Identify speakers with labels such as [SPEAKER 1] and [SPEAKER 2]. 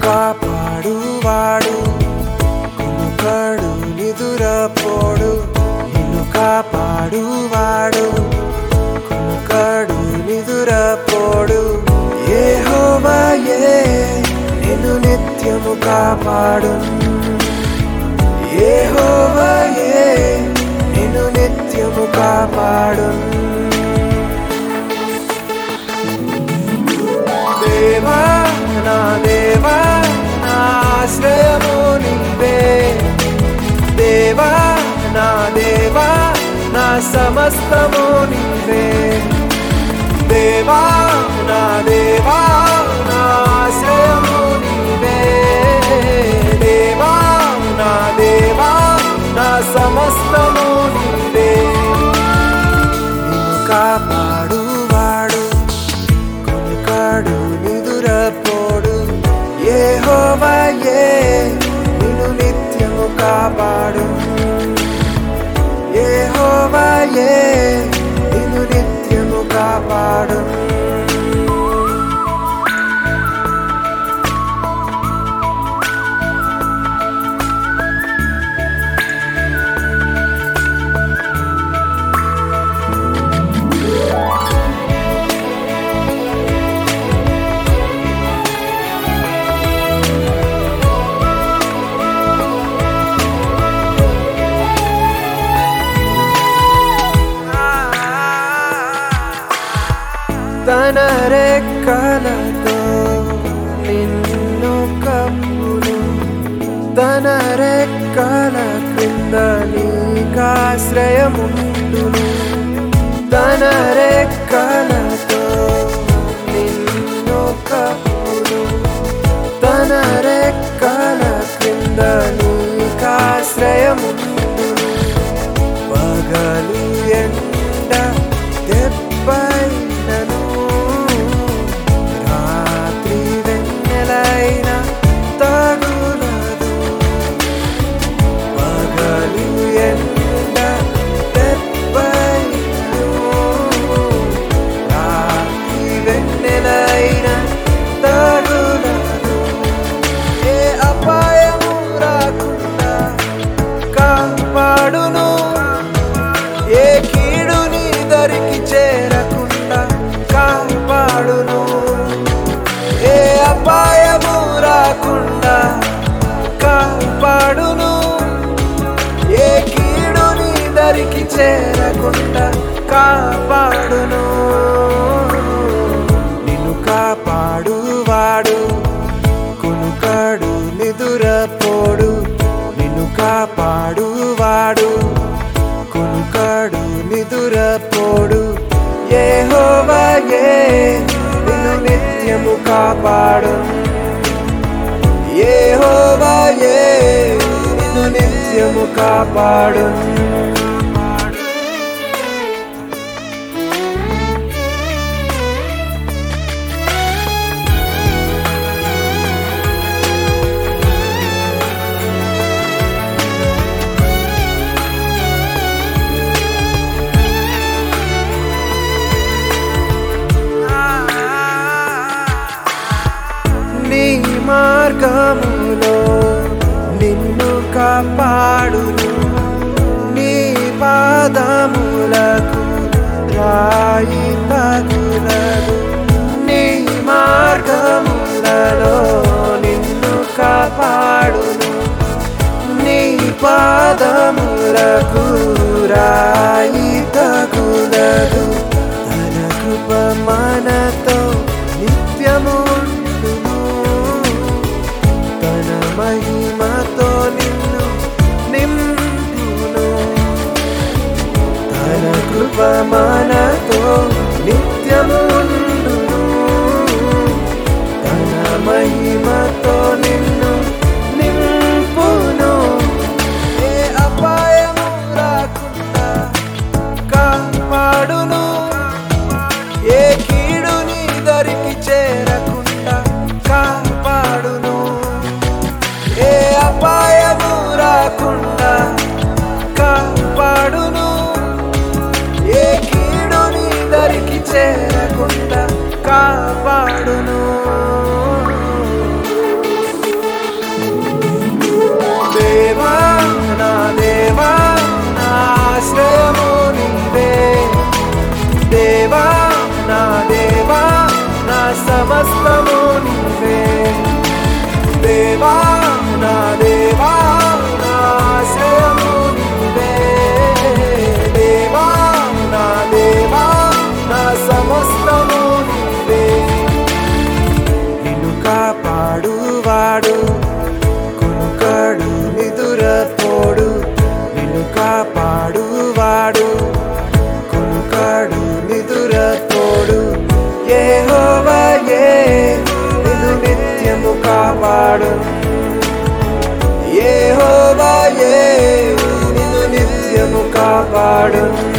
[SPEAKER 1] కాపాడువాడు కునుకడు నిదురపోడు నిన్ను కాపాడువాడు కునుకడు నిదురపోడు యెహోవాయే నిన్ను నిత్యము కాపాడు యెహోవాయే నిన్ను నిత్యము కాపాడు దేవా నా దేవా నా ఆశ్రయము నీవే దేవా నా దేవా నా సమస్తము నీవే దేవా నా దేవా నా ఆశ్రయము నీవే దేవా నా దేవా నా సమస్తము నీవే నిన్ను కాపాడువాడు కొనుకాడు నిదురపోడు యెహోవాయే నిన్ను నిత్యము కాపాడు యెహోవాయే నిన్ను నిత్యము కాపాడు తన రెక్కలతో నిన్ను కప్పును తన రెక్కల క్రింద నీకాశ్రయముండును తన రెక్కలతో నిన్ను కప్పును తన రెక్కల క్రింద నీకాశ్రయముండును పగలు ఎండ దెబ్బైనను రాత్రి వెన్నెలైన తగులదు పగలు ఎండ దెబ్బైనను రాత్రి వెన్నెలైన తగులదు ఏ అపాయము రాకుండా కాపాడును ఏ కీడు నీ దరికి చేరకుండా కాపాడును ఏ అపాయము రాకుండా కాపాడును ఏ కీడు నీ దరికి చేరకుండా కాపాడును నిన్ను కాపాడువాడు కునుకాడు నిదురపోడు నిన్ను కాపాడువాడు కునుకాడు నిదురపోడు యెహోవాయే నిన్ను నిత్యము కాపాడు యెహోవాయే నిన్ను నిత్యము కాపాడు నీ మార్గములో నిన్ను కాపాడును నీ పాదములకు రాయి తగులదు నీ మార్గములలో నిన్ను కాపాడును నీ పాదములకు రాయి తగులదు తన కృప మనతో నిత్యము ఉండును తన మహిమతో నిన్ను నింపును తన కృప మనతో నిత్యము ఉండును తన మహిమతో నిన్ను నింపును ఏ అపాయము రాకుండా కాపాడును ఏ కీడు నీ దరికి చేరకుండా కాపాడును ఏ అపాయము రాకుండా కాపాడును ఏ కీడు నీ సమస్తము నీవే దేవా నా దేవా నా ఆశ్రయము నీవే దేవా నా దేవా నా సమస్తము నీవే నిన్ను కాపాడువాడు కొనుకాడు నిదురపోడు నిన్ను కాపాడువాడు కొనుకాడు నిదురపోడు ఏ హోవయే నిన్ను నిత్యము కాపాడు ఏ హోవయే నిన్ను నిత్యము కాపాడు